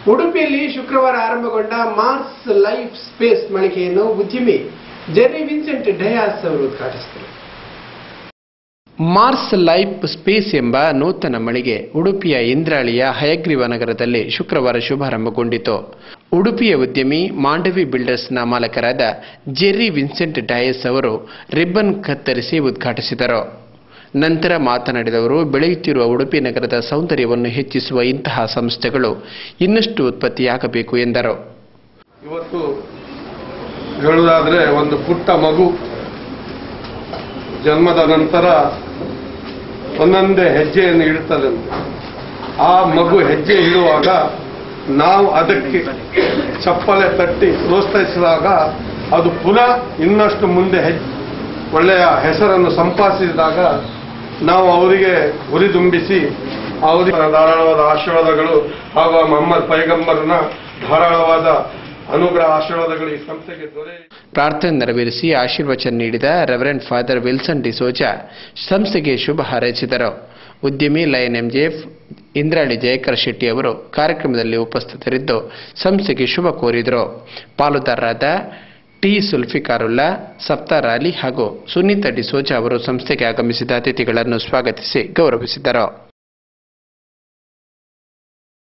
ಉಡುಪಿಯಲ್ಲಿ ಶುಕ್ರವಾರ ಆರಂಭಗೊಂಡ ಮಾರ್ಸ್ ಲೈಫ್ ಸ್ಪೇಸ್ ಮಳಿಗೆಯನ್ನು ಉದ್ಯಮಿ ಜೆರ್ರಿ ವಿನ್ಸೆಂಟ್ ಡಯಾಸ್ ಅವರು ಉದ್ಘಾಟಿಸಿದರು ಮಾರ್ಸ್ ಲೈಫ್ ಸ್ಪೇಸ್ ಎಂಬ ನೂತನ ಮಳಿಗೆ ಉಡುಪಿಯ ಇಂದ್ರಾಳಿಯ ಹಯಗ್ರೀವ ನಗರದಲ್ಲಿ ಶುಕ್ರವಾರ ಶುಭಾರಂಭಗೊಂಡಿತು ಉಡುಪಿಯ ಉದ್ಯಮಿ ಮಾಂಡವಿ ಬಿಲ್ಡರ್ಸ್ನ ಮಾಲಕರಾದ ಜೆರ್ರಿ ವಿನ್ಸೆಂಟ್ ಡಯಸ್ ಅವರು ರಿಬ್ಬನ್ ಕತ್ತರಿಸಿ ಉದ್ಘಾಟಿಸಿದರು ನಂತರ ಮಾತನಾಡಿದವರು ಬೆಳೆಯುತ್ತಿರುವ ಉಡುಪಿ ನಗರದ ಸೌಂದರ್ಯವನ್ನು ಹೆಚ್ಚಿಸುವ ಇಂತಹ ಸಂಸ್ಥೆಗಳು ಇನ್ನಷ್ಟು ಉತ್ಪತ್ತಿಯಾಗಬೇಕು ಎಂದರು ಇವತ್ತು ಹೇಳುವುದಾದ್ರೆ ಒಂದು ಪುಟ್ಟ ಮಗು ಜನ್ಮದ ನಂತರ ಒಂದೊಂದೇ ಹೆಜ್ಜೆಯನ್ನು ಇಡುತ್ತದೆ ಆ ಮಗು ಹೆಜ್ಜೆ ಇಡುವಾಗ ನಾವು ಅದಕ್ಕೆ ಚಪ್ಪಲೆ ತಟ್ಟಿ ಪ್ರೋತ್ಸಾಹಿಸಿದಾಗ ಅದು ಪುನಃ ಇನ್ನಷ್ಟು ಮುಂದೆ ಹೆಜ್ಜೆ ಒಳ್ಳೆಯ ಹೆಸರನ್ನು ಸಂಪಾದಿಸಿದಾಗ ನಾವು ಅವರಿಗೆ ಹುರಿದುಂಬಿಸಿ ಅವರಿಗೆ ಧಾರಾಳವಾದ ಆಶೀರ್ವಾದಗಳು ಹಾಗೂ ಆ ಮೊಹಮ್ಮದ್ ಪೈಗಂಬರ್ನ ಧಾರಾಳವಾದ ಅನುಗ್ರಹ ಆಶೀರ್ವಾದಗಳು ಈ ಸಂಸ್ಥೆಗೆ ದೊರೆ ಪ್ರಾರ್ಥನೆ ನೆರವೇರಿಸಿ ಆಶೀರ್ವಚನ ನೀಡಿದ ರೆವರೆಂಡ್ ಫಾದರ್ ವಿಲ್ಸನ್ ಡಿಸೋಜಾ ಸಂಸ್ಥೆಗೆ ಶುಭ ಹಾರೈಸಿದರು ಉದ್ಯಮಿ ಲಯನ್ ಎಂಜೆಫ್ ಇಂದ್ರಾಣಿ ಜಯಕರ್ ಶೆಟ್ಟಿ ಅವರು ಕಾರ್ಯಕ್ರಮದಲ್ಲಿ ಉಪಸ್ಥಿತರಿದ್ದು ಸಂಸ್ಥೆಗೆ ಶುಭ ಕೋರಿದರು ಪಾಲುದಾರರಾದ ಟಿ ಸುಲ್ಫಿಕಾರುಲ್ಲಾ ಸಪ್ತಾರ್ ಅಲಿ ಹಾಗೂ ಸುನೀತಾ ಡಿಸೋಜಾ ಅವರು ಸಂಸ್ಥೆಗೆ ಆಗಮಿಸಿದ ಅತಿಥಿಗಳನ್ನು ಸ್ವಾಗತಿಸಿ ಗೌರವಿಸಿದರು